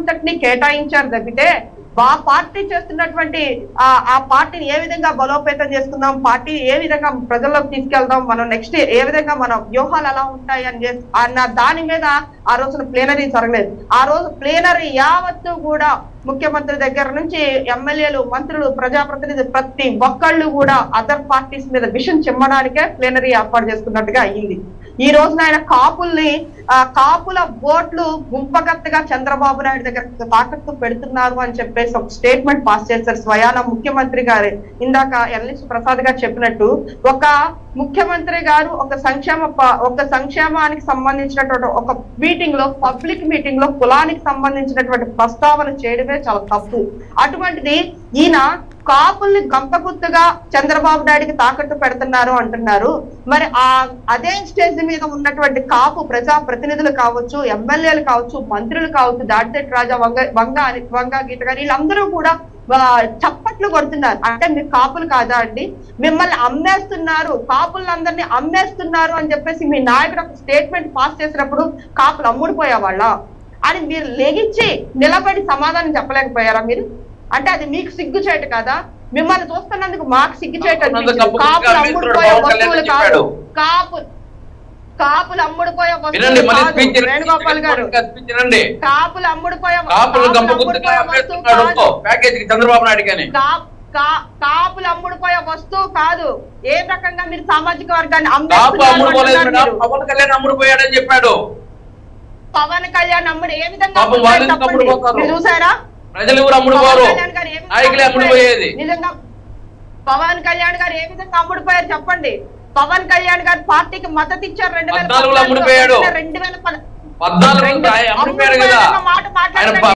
అంతటిని కేటాయించారు తప్పితే ఆ పార్టీ చేస్తున్నటువంటి ఆ ఆ పార్టీని ఏ విధంగా బలోపేతం చేసుకుందాం పార్టీ ఏ విధంగా ప్రజల్లోకి తీసుకెళ్దాం మనం నెక్స్ట్ ఏ విధంగా మన వ్యూహాలు ఎలా ఉంటాయి అని చేస్- అన్న దాని మీద ఆ రోజున ప్లేనరీ జరగలేదు ఆ రోజు ప్లేనరీ యావత్తు కూడా ముఖ్యమంత్రి దగ్గర నుంచి ఎమ్మెల్యేలు మంత్రులు ప్రజాప్రతినిధులు ప్రతి ఒక్కళ్ళు కూడా అదర్ పార్టీస్ మీద విషం చిమ్మడానికే ప్లేనరీ ఏర్పాటు చేసుకున్నట్టుగా అయ్యింది ఈ రోజున ఆయన కాపుల్ని ఆ కాపుల ఓట్లు గుంపగత్తగా చంద్రబాబు నాయుడు దగ్గర తాకట్టు పెడుతున్నారు అని చెప్పేసి ఒక స్టేట్మెంట్ పాస్ చేశారు స్వయాన ముఖ్యమంత్రి గారు ఇందాక ఎల్ఎస్ ప్రసాద్ గారు చెప్పినట్టు ఒక ముఖ్యమంత్రి గారు ఒక సంక్షేమ ప- ఒక సంక్షేమానికి సంబంధించినటువంటి ఒక మీటింగ్ లో పబ్లిక్ మీటింగ్ లో కులానికి సంబంధించినటువంటి ప్రస్తావన చేయడమే చాలా తప్పు అటువంటిది ఈయన కాపుల్ని గంపగుత్తుగా చంద్రబాబు నాయుడికి తాకట్టు పెడుతున్నారు అంటున్నారు మరి ఆ అదే స్టేజ్ మీద ఉన్నటువంటి కాపు ప్రజా ప్రతినిధులు కావచ్చు ఎమ్మెల్యేలు కావచ్చు మంత్రులు కావచ్చు దాడిశెట్టి రాజా వంగ వంగ అని- వంగ గీత గారు వీళ్ళందరూ కూడా ఆ, చప్పట్లు కొడుతున్నారు అంటే మీరు కాపులు కాదా అండి మిమ్మల్ని అమ్మేస్తున్నారు కాపులందరినీ అమ్మేస్తున్నారు అని చెప్పేసి మీ నాయకుడు ఒక స్టేట్మెంట్ పాస్ చేసినప్పుడు కాపులు అమ్ముడుపోయే వాళ్ళ అని మీరు లెగిచ్చి నిలబడి సమాధానం చెప్పలేకపోయారా మీరు అంటే అది మీకు సిగ్గు చేయట కదా మిమ్మల్ని చూస్తున్నందుకు మాకు సిగ్గు చేయట కాపులందరూ అనిపించింది. కప్పు కాపులు తీసుకుని అమ్ముడుపోయే పవన్ కళ్యాణ్ వస్తువులు చెప్పాడు. కాదు కాపు కాపులు అమ్ముడుపోయే వినండి వస్తువులు మళ్ళీ కాదు. స్పీచ్ వేణుగోపాల్ గారు స్పీచ్ వినండి కాపులు అమ్ముడుపోయే కాపులు కాపులు గంపగుత్తుగా అమ్ముడుపోయే వస్తువు అమ్మేస్తున్నాడు కాదు. ప్యాకేజ్ కి చంద్రబాబు నాయుడు కానీ కా- కా- కాపులు అమ్ముడుపోయే వస్తువు కాదు ఏ రకంగా మీరు సామాజిక వర్గాన్ని కాపు అమ్మేస్తున్నారు అమ్ముడుపోలేదు అంటున్నారు మేడం మీరు. పవన్ కళ్యాణ్ అమ్ముడుపోయాడని చెప్పాడు పవన్ కళ్యాణ్ అమ్ముడు ఏ విధంగా పాపం అమ్ముడుపోయాడు వాళ్ళు ఎందుకు చెప్పండి. అమ్ముడుపోతారు? మీరు చూసారా ప్రజలు ఎవరు అమ్ముడుపోరు పవన్ కళ్యాణ్ గారు ఏ విధంగా నాయకులే అమ్ముడుపోయేది నిజంగా పవన్ కళ్యాణ్ గారు ఏ విధంగా అమ్ముడుపోయారు చెప్పండి పవన్ కళ్యాణ్ గారు పార్టీకి మద్దతు ఇచ్చారు రెండు వేల పద్నాలుగులో అమ్ముడుపోయాడు. రెండు వేల పద- పద్నాలుగు రెండు- ఆయన అమ్ముడుపోయాడు కదా అమ్ముడుపోయాడన్న మాట ఆయన మాట్లాడండి.